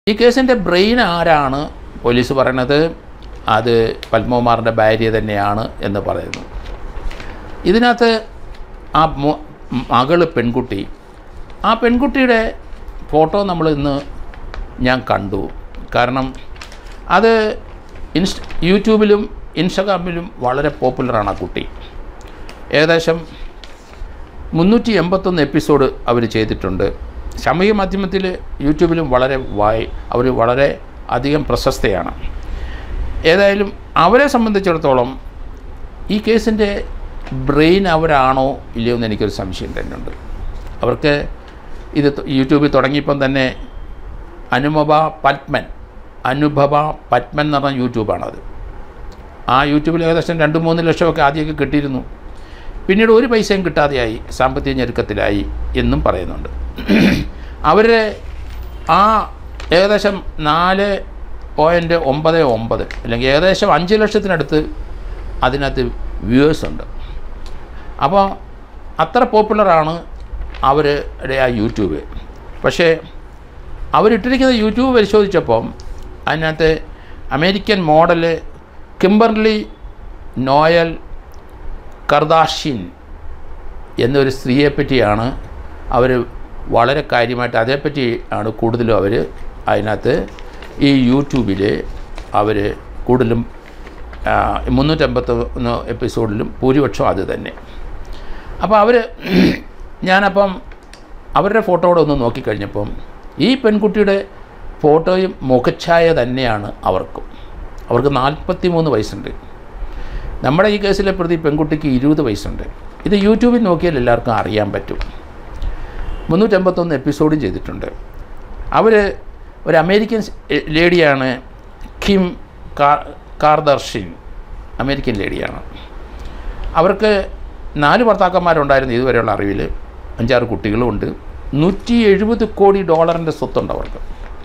ഈ കേസിൻ്റെ ബ്രെയിൻ ആരാണ് പോലീസ് പറയണത് അത് പത്മകുമാറിൻ്റെ ഭാര്യ തന്നെയാണ് എന്ന് പറയുന്നു ഇതിനകത്ത് ആ മോ- മകള് പെൺകുട്ടി ആ പെൺകുട്ടിയുടെ ഫോട്ടോ നമ്മൾ ഇന്ന് ഞാൻ കണ്ടു കാരണം അത് ഇൻസ്റ്റ യൂട്യൂബിലും ഇൻസ്റ്റഗ്രാമിലും വളരെ പോപ്പുലറാണ് ആ കുട്ടി ഏകദേശം മുന്നൂറ്റി എൺപത്തൊന്ന് എപ്പിസോഡ് അവർ ചെയ്തിട്ടുണ്ട് സാമൂഹ്യ മാധ്യമത്തിൽ യൂട്യൂബിലും വളരെ വായി അവർ വളരെ അധികം പ്രശസ്തയാണ് ഏതായാലും അവരെ സംബന്ധിച്ചിടത്തോളം ഈ കേസിൻ്റെ ബ്രെയിൻ അവരാണോ ഇല്ലയോ എന്ന് എനിക്കൊരു സംശയം തന്നെയുണ്ട് അവർക്ക് ഇത് ത- യൂട്യൂബിൽ തുടങ്ങിയപ്പം തന്നെ അനുഭവ പത്മൻ അനുഭവ പത്മൻ എന്ന് പറഞ്ഞ യൂട്യൂബാണത് ആ യൂട്യൂബിൽ ഏകദേശം രണ്ട് മൂന്ന് ലക്ഷമൊക്കെ ആദ്യമൊക്കെ കിട്ടിയിരുന്നു പിന്നീട് ഒരു പൈസയും കിട്ടാതെയായി സാമ്പത്തിക ഞെരുക്കത്തിലായി എന്നും പറയുന്നുണ്ട് അവരുടെ ആ ഏകദേശം നാല് പോയിൻറ്റ് ഒമ്പത് ഒമ്പത് അല്ലെങ്കിൽ ഏകദേശം അഞ്ച് ലക്ഷത്തിനടുത്ത് അതിനകത്ത് വ്യൂവേഴ്സ് ഉണ്ട് അപ്പോൾ അത്ര പോപ്പുലറാണ് അവരുടെ ആ യൂട്യൂബ് പക്ഷേ അവരിട്ടിരിക്കുന്ന യൂട്യൂബ് പരിശോധിച്ചപ്പം അതിനകത്ത് American model Kimberly Noel Kardashian എന്നൊരു സ്ത്രീയെ പറ്റിയാണ് അവർ വളരെ കാര്യമായിട്ട് അതേപ്പറ്റി ആണ് കൂടുതലും അവർ അതിനകത്ത് ഈ യൂട്യൂബിൽ അവർ കൂടുതലും ആ, മുന്നൂറ്റമ്പത്തൊന്ന് എപ്പിസോഡിലും ഭൂരിപക്ഷം അത് തന്നെ അപ്പോൾ അവർ ഞാനപ്പം അവരുടെ ഫോട്ടോയുടെ ഒന്ന് നോക്കിക്കഴിഞ്ഞപ്പം ഈ പെൺകുട്ടിയുടെ ഫോട്ടോയും മുഖച്ഛായ തന്നെയാണ് അവർക്കും അവർക്ക് നാൽപ്പത്തി മൂന്ന് വയസ്സുണ്ട് നമ്മുടെ ഈ കേസിലെ പ്രതി പെൺകുട്ടിക്ക് ഇരുപത് വയസ്സുണ്ട് ഇത് യൂട്യൂബിൽ നോക്കിയാൽ എല്ലാവർക്കും അറിയാൻ പറ്റും മുന്നൂറ്റമ്പത്തൊന്ന് എപ്പിസോഡും ചെയ്തിട്ടുണ്ട് അവർ ഒരു അമേരിക്കൻ സ്- എ- ലേഡിയാണ് കിം കാർ കാർദർഷിൻ അമേരിക്കൻ ലേഡിയാണ് അവർക്ക് നാല് ഭർത്താക്കന്മാരുണ്ടായിരുന്നു ഇതുവരെയുള്ള അറിവിൽ അഞ്ചാറ് കുട്ടികളുമുണ്ട് നൂറ്റി എഴുപത് കോടി ഡോളറിൻ്റെ സ്വത്തുണ്ട് അവർക്ക്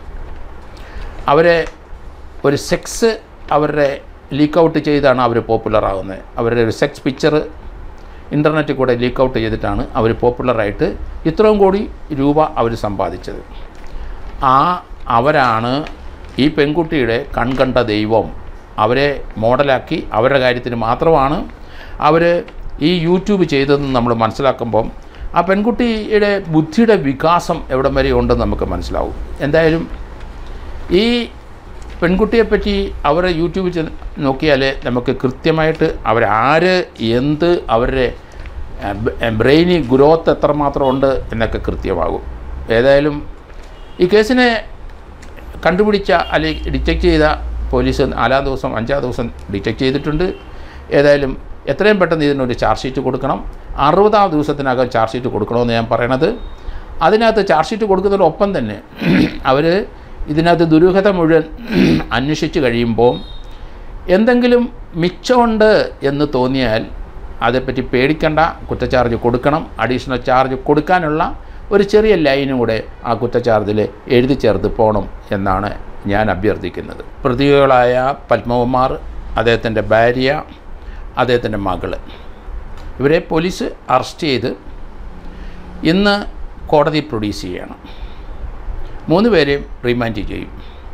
അവരെ ഒരു സെക്സ് അവരുടെ ലീക്ക് ഔട്ട് ചെയ്താണ് അവർ പോപ്പുലർ ആകുന്നത് അവരുടെ ഒരു സെക്സ് പിക്ചർ ഇൻ്റർനെറ്റിൽ കൂടെ ലീക്ക് ഔട്ട് ചെയ്തിട്ടാണ് അവർ പോപ്പുലറായിട്ട് ഇത്രയും കോടി രൂപ അവർ സമ്പാദിച്ചത് ആ അവരാണ് ഈ പെൺകുട്ടിയുടെ കൺകണ്ട ദൈവം അവരെ മോഡലാക്കി അവരുടെ കാര്യത്തിന് മാത്രമാണ് അവർ ഈ യൂട്യൂബ് ചെയ്തതെന്ന് നമ്മൾ മനസ്സിലാക്കുമ്പം ആ പെൺകുട്ടിയുടെ ബുദ്ധിയുടെ വികാസം എവിടം വരെ ഉണ്ടെന്ന് നമുക്ക് മനസ്സിലാവും എന്തായാലും ഈ പെൺകുട്ടിയെപ്പറ്റി അവരെ യൂട്യൂബിൽ ചെന്ന് നോക്കിയാൽ നമുക്ക് കൃത്യമായിട്ട് അവരാര് എന്ത് അവരുടെ ബ്രെയിനി ഗ്രോത്ത് എത്രമാത്രം ഉണ്ട് എന്നൊക്കെ കൃത്യമാകും ഏതായാലും ഈ കേസിനെ കണ്ടുപിടിച്ച അല്ലെങ്കിൽ ഡിറ്റക്റ്റ് ചെയ്ത പോലീസ് നാലാം ദിവസം അഞ്ചാം ദിവസം ഡിറ്റക്റ്റ് ചെയ്തിട്ടുണ്ട് ഏതായാലും എത്രയും പെട്ടെന്ന് ഇതിനൊരു ചാർജ് ഷീറ്റ് കൊടുക്കണം അറുപതാം ദിവസത്തിനകം ചാർജ് ഷീറ്റ് കൊടുക്കണമെന്ന് ഞാൻ പറയണത് അതിനകത്ത് ചാർജ് ഷീറ്റ് കൊടുക്കുന്നതിനൊപ്പം തന്നെ അവർ ഇതിനകത്ത് ദുരൂഹത മുഴുവൻ അന്വേഷിച്ച് കഴിയുമ്പോൾ എന്തെങ്കിലും മിച്ചമുണ്ട് എന്ന് തോന്നിയാൽ അതേപ്പറ്റി പേടിക്കേണ്ട കുറ്റച്ചാർജ് കൊടുക്കണം അഡീഷണൽ ചാർജ് കൊടുക്കാനുള്ള ഒരു ചെറിയ ലൈനും കൂടെ ആ കുറ്റച്ചാർജിൽ എഴുതി ചേർത്ത് പോകണം എന്നാണ് ഞാൻ അഭ്യർത്ഥിക്കുന്നത് പ്രതികളായ പത്മകുമാർ അദ്ദേഹത്തിൻ്റെ ഭാര്യ അദ്ദേഹത്തിൻ്റെ മകള് ഇവരെ പോലീസ് അറസ്റ്റ് ചെയ്ത് ഇന്ന് കോടതി പ്രൊഡ്യൂസ് ചെയ്യണം മൂന്ന് പേരെയും റിമാൻഡ് ചെയ്യും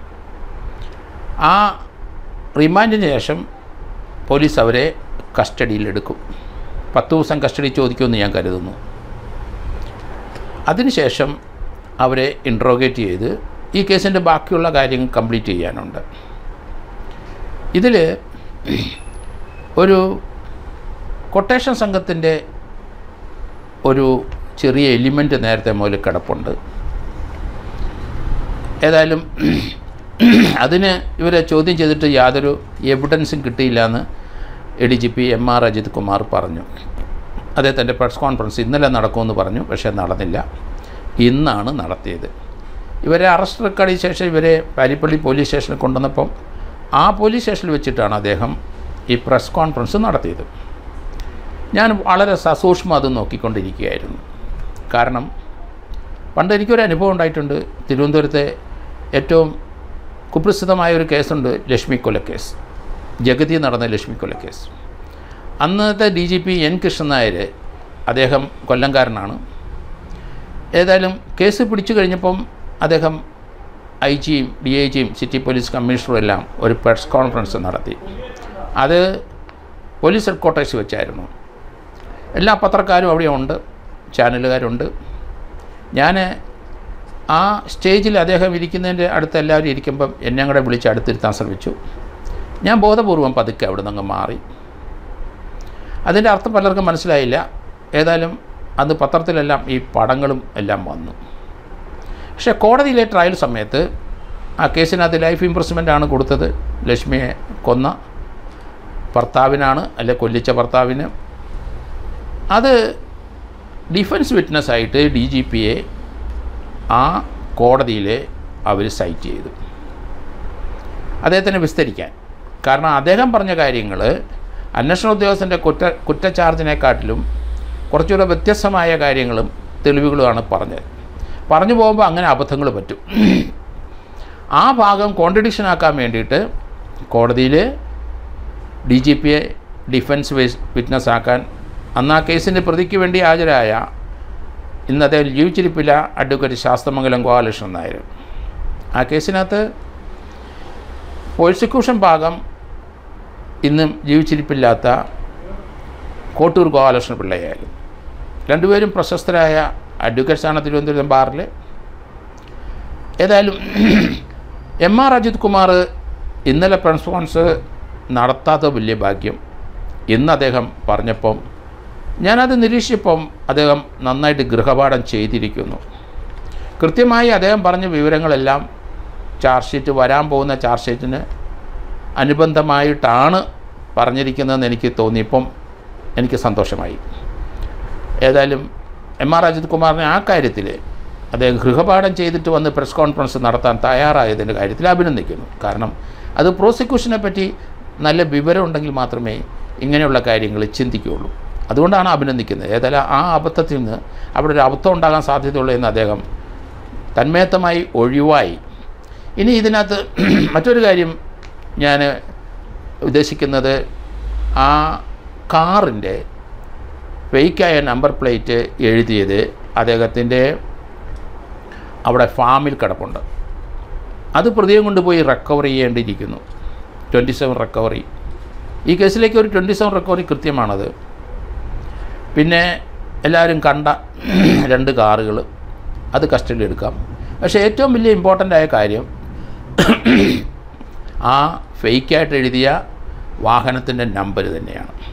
ആ റിമാൻഡിന് ശേഷം പോലീസ് അവരെ കസ്റ്റഡിയിലെടുക്കും പത്ത് ദിവസം കസ്റ്റഡി ചോദിക്കുമെന്ന് ഞാൻ കരുതുന്നു അതിനുശേഷം അവരെ ഇൻട്രോഗേറ്റ് ചെയ്ത് ഈ കേസിൻ്റെ ബാക്കിയുള്ള കാര്യങ്ങൾ കംപ്ലീറ്റ് ചെയ്യാനുണ്ട് ഇതിൽ ഒരു കൊട്ടേഷൻ സംഘത്തിൻ്റെ ഒരു ചെറിയ എലിമെൻ്റ് നേരത്തെ മുതൽ കിടപ്പുണ്ട് ഏതായാലും അതിന് ഇവരെ ചോദ്യം ചെയ്തിട്ട് യാതൊരു എവിഡൻസും കിട്ടിയില്ല എന്ന് A D G P M R Ajith Kumar പറഞ്ഞു അദ്ദേഹത്തിൻ്റെ പ്രസ് കോൺഫറൻസ് ഇന്നലെ നടക്കുമെന്ന് പറഞ്ഞു പക്ഷേ നടന്നില്ല ഇന്നാണ് നടത്തിയത് ഇവരെ അറസ്റ്റ് റെക്കോർഡിയ ശേഷം ഇവരെ പാരിപ്പള്ളി പോലീസ് സ്റ്റേഷനിൽ കൊണ്ടുവന്നപ്പം ആ പോലീസ് സ്റ്റേഷനിൽ വെച്ചിട്ടാണ് അദ്ദേഹം ഈ പ്രസ് കോൺഫറൻസ് നടത്തിയത് ഞാൻ വളരെ സസൂക്ഷ്മം അത് നോക്കിക്കൊണ്ടിരിക്കുകയായിരുന്നു കാരണം പണ്ട് എനിക്കൊരു അനുഭവം ഉണ്ടായിട്ടുണ്ട് തിരുവനന്തപുരത്തെ ഏറ്റവും കുപ്രസിദ്ധമായ ഒരു കേസുണ്ട് ലക്ഷ്മി കൊലക്കേസ് ജഗതി നടന്ന ലക്ഷ്മി കൊലക്കേസ് അന്നത്തെ D G P N Krishnan Nair അദ്ദേഹം കൊല്ലംകാരനാണ് ഏതായാലും കേസ് പിടിച്ചു കഴിഞ്ഞപ്പം അദ്ദേഹം ഐ ജിയും ഡി ഐ ജിയും സിറ്റി പോലീസ് കമ്മീഷണറും എല്ലാം ഒരു പ്രസ് കോൺഫറൻസ് നടത്തി അത് പോലീസ് ഹെഡ് ക്വാർട്ടേഴ്സ് വെച്ചായിരുന്നു എല്ലാ പത്രക്കാരും അവിടെ ഉണ്ട് ചാനലുകാരുണ്ട് ഞാൻ ആ സ്റ്റേജിൽ അദ്ദേഹം ഇരിക്കുന്നതിൻ്റെ അടുത്ത് എല്ലാവരും ഇരിക്കുമ്പം എന്നെ കൂടെ വിളിച്ച് അടുത്തിരുത്താൻ ശ്രമിച്ചു ഞാൻ ബോധപൂർവം പതുക്കെ അവിടെ നിന്ന് മാറി അതിൻ്റെ അർത്ഥം പലർക്കും മനസ്സിലായില്ല ഏതായാലും അന്ന് പത്രത്തിലെല്ലാം ഈ പടങ്ങളും എല്ലാം വന്നു പക്ഷേ കോടതിയിലെ ട്രയൽ സമയത്ത് ആ കേസിനകത്ത് ലൈഫ് ഇംപ്രസ്മെൻ്റ് ആണ് കൊടുത്തത് ലക്ഷ്മിയെ കൊന്ന ഭർത്താവിനാണ് അല്ലെ കൊല്ലിച്ച ഭർത്താവിന് അത് ഡിഫൻസ് വിറ്റ്നസ്സായിട്ട് ഡി ജി പിയെ ആ കോടതിയിൽ അവർ സൈറ്റ് ചെയ്തു അദ്ദേഹത്തിനെ വിസ്തരിക്കാൻ കാരണം അദ്ദേഹം പറഞ്ഞ കാര്യങ്ങൾ അന്വേഷണ ഉദ്യോഗസ്ഥൻ്റെ കുറ്റ കുറ്റചാർജിനെക്കാട്ടിലും കുറച്ചുകൂടെ വ്യത്യസ്തമായ കാര്യങ്ങളും തെളിവുകളുമാണ് പറഞ്ഞത് പറഞ്ഞു പോകുമ്പോൾ അങ്ങനെ അബദ്ധങ്ങൾ പറ്റും ആ ഭാഗം കോൺട്രഡിക്ഷൻ ആക്കാൻ വേണ്ടിയിട്ട് കോടതിയിൽ ഡി ജി പിയെ ഡിഫൻസ് വിറ്റ്നസ് ആക്കാൻ അന്ന് ആ കേസിൻ്റെ പ്രതിക്ക് വേണ്ടി ഹാജരായ ഇന്ന് അദ്ദേഹം ജീവിച്ചിരിപ്പില്ല അഡ്വക്കേറ്റ് ശാസ്ത്രമംഗലം ഗോപാലകൃഷ്ണൻ നായർ ആ കേസിനകത്ത് പ്രോസിക്യൂഷൻ ഭാഗം ഇന്നും ജീവിച്ചിരിപ്പില്ലാത്ത കോട്ടൂർ ഗോപാലകൃഷ്ണ പിള്ളയായിരുന്നു രണ്ടുപേരും പ്രശസ്തരായ അഡ്വക്കേറ്റ്സാണ് തിരുവനന്തപുരം ബാറിൽ ഏതായാലും എം ആർ അജിത് കുമാർ ഇന്നലെ റെസ്പോൺസ് നടത്താത്ത വലിയ ഭാഗ്യം ഇന്ന് അദ്ദേഹം പറഞ്ഞപ്പം ഞാനത് നിരീക്ഷിച്ചപ്പം അദ്ദേഹം നന്നായിട്ട് ഗൃഹപാഠം ചെയ്തിരിക്കുന്നു കൃത്യമായി അദ്ദേഹം പറഞ്ഞ വിവരങ്ങളെല്ലാം ചാർജ് ഷീറ്റ് വരാൻ പോകുന്ന ചാർജ് ഷീറ്റിന് അനുബന്ധമായിട്ടാണ് പറഞ്ഞിരിക്കുന്നതെന്ന് എനിക്ക് തോന്നിയപ്പം എനിക്ക് സന്തോഷമായി ഏതായാലും എം ആർ അജിത് കുമാറിനെ ആ കാര്യത്തിൽ അദ്ദേഹം ഗൃഹപാഠം ചെയ്തിട്ട് വന്ന് പ്രസ് കോൺഫറൻസ് നടത്താൻ തയ്യാറായതിൻ്റെ കാര്യത്തിൽ അഭിനന്ദിക്കുന്നു കാരണം അത് പ്രോസിക്യൂഷനെ പറ്റി നല്ല വിവരമുണ്ടെങ്കിൽ മാത്രമേ ഇങ്ങനെയുള്ള കാര്യങ്ങൾ ചിന്തിക്കുകയുള്ളൂ അതുകൊണ്ടാണ് അഭിനന്ദിക്കുന്നത് ഏതായാലും ആ അബദ്ധത്തിൽ നിന്ന് അവിടെ ഒരു അബദ്ധം ഉണ്ടാകാൻ സാധ്യതയുള്ളൂ എന്ന് അദ്ദേഹം തന്മയത്തമായി ഒഴിവായി ഇനി ഇതിനകത്ത് മറ്റൊരു കാര്യം ഞാൻ ഉദ്ദേശിക്കുന്നത് ആ കാറിൻ്റെ ഫേക്കായ നമ്പർ പ്ലേറ്റ് എഴുതിയത് അദ്ദേഹത്തിൻ്റെ അവിടെ ഫാമിൽ കിടപ്പുണ്ട് അത് പ്രതിയെ കൊണ്ടുപോയി റിക്കവർ ചെയ്യേണ്ടിയിരിക്കുന്നു ട്വൻറ്റി സെവൻ റിക്കവറി ഈ കേസിലേക്ക് ഒരു ട്വൻറ്റി സെവൻ റിക്കവറി കൃത്യമാണത് പിന്നെ എല്ലാവരും കണ്ട രണ്ട് കാറുകൾ അത് കസ്റ്റഡി എടുക്കാം പക്ഷേ ഏറ്റവും വലിയ ഇമ്പോർട്ടൻ്റ് ആയ കാര്യം ആ ഫേക്കായിട്ട് എഴുതിയ വാഹനത്തിൻ്റെ നമ്പർ തന്നെയാണ്